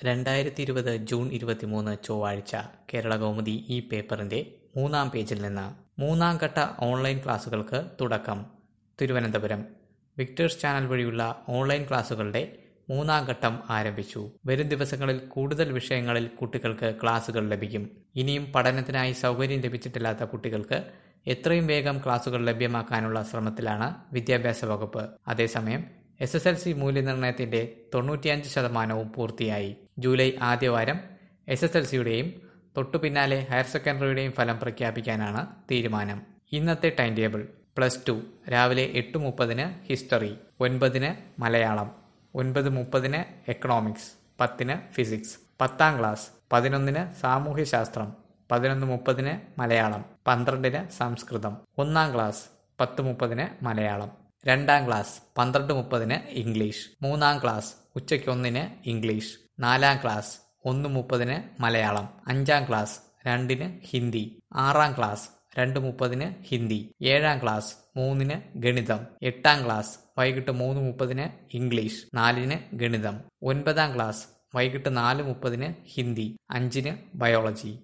രണ്ടായിരത്തി ഇരുപത് ജൂൺ ഇരുപത്തിമൂന്ന് ചൊവ്വാഴ്ച കേരളകൗമുദി ഈ പേപ്പറിന്റെ മൂന്നാം പേജിൽ നിന്ന് മൂന്നാം ഘട്ട ഓൺലൈൻ ക്ലാസുകൾക്ക് തുടക്കം തിരുവനന്തപുരം വിക്ടേഴ്സ് ചാനൽ വഴിയുള്ള ഓൺലൈൻ ക്ലാസുകളുടെ മൂന്നാം ഘട്ടം ആരംഭിച്ചു വരും ദിവസങ്ങളിൽ കൂടുതൽ വിഷയങ്ങളിൽ കുട്ടികൾക്ക് ക്ലാസുകൾ ലഭിക്കും ഇനിയും പഠനത്തിനായി സൗകര്യം ലഭിച്ചിട്ടില്ലാത്ത കുട്ടികൾക്ക് എത്രയും വേഗം ക്ലാസുകൾ ലഭ്യമാക്കാനുള്ള ശ്രമത്തിലാണ് വിദ്യാഭ്യാസ വകുപ്പ് അതേസമയം എസ് എസ് എൽ സി മൂല്യനിർണ്ണയത്തിന്റെ തൊണ്ണൂറ്റിയഞ്ച് ശതമാനവും പൂർത്തിയായി ജൂലൈ ആദ്യവാരം എസ് എസ് എൽ സിയുടെയും തൊട്ടു പിന്നാലെ ഹയർ സെക്കൻഡറിയുടെയും ഫലം പ്രഖ്യാപിക്കാനാണ് തീരുമാനം ഇന്നത്തെ ടൈം ടേബിൾ പ്ലസ് ടു രാവിലെ എട്ട് മുപ്പതിന് ഹിസ്റ്ററി ഒൻപതിന് മലയാളം ഒൻപത് മുപ്പതിന് എക്കണോമിക്സ് പത്തിന് ഫിസിക്സ് പത്താം ക്ലാസ് പതിനൊന്നിന് സാമൂഹ്യശാസ്ത്രം പതിനൊന്ന് മുപ്പതിന് മലയാളം പന്ത്രണ്ടിന് സംസ്കൃതം ഒന്നാം ക്ലാസ് പത്ത് മുപ്പതിന് മലയാളം രണ്ടാം ക്ലാസ് പന്ത്രണ്ട് മുപ്പതിന് ഇംഗ്ലീഷ് മൂന്നാം ക്ലാസ് ഉച്ചയ്ക്ക് ഒന്നിന് ഇംഗ്ലീഷ് നാലാം ക്ലാസ് ഒന്ന് മുപ്പതിന് മലയാളം അഞ്ചാം ക്ലാസ് രണ്ടിന് ഹിന്ദി ആറാം ക്ലാസ് രണ്ട് മുപ്പതിന് ഹിന്ദി ഏഴാം ക്ലാസ് മൂന്നിന് ഗണിതം എട്ടാം ക്ലാസ് വൈകിട്ട് മൂന്ന് മുപ്പതിന് ഇംഗ്ലീഷ് നാലിന് ഗണിതം ഒൻപതാം ക്ലാസ് വൈകിട്ട് നാല് മുപ്പതിന് ഹിന്ദി അഞ്ചിന് ബയോളജി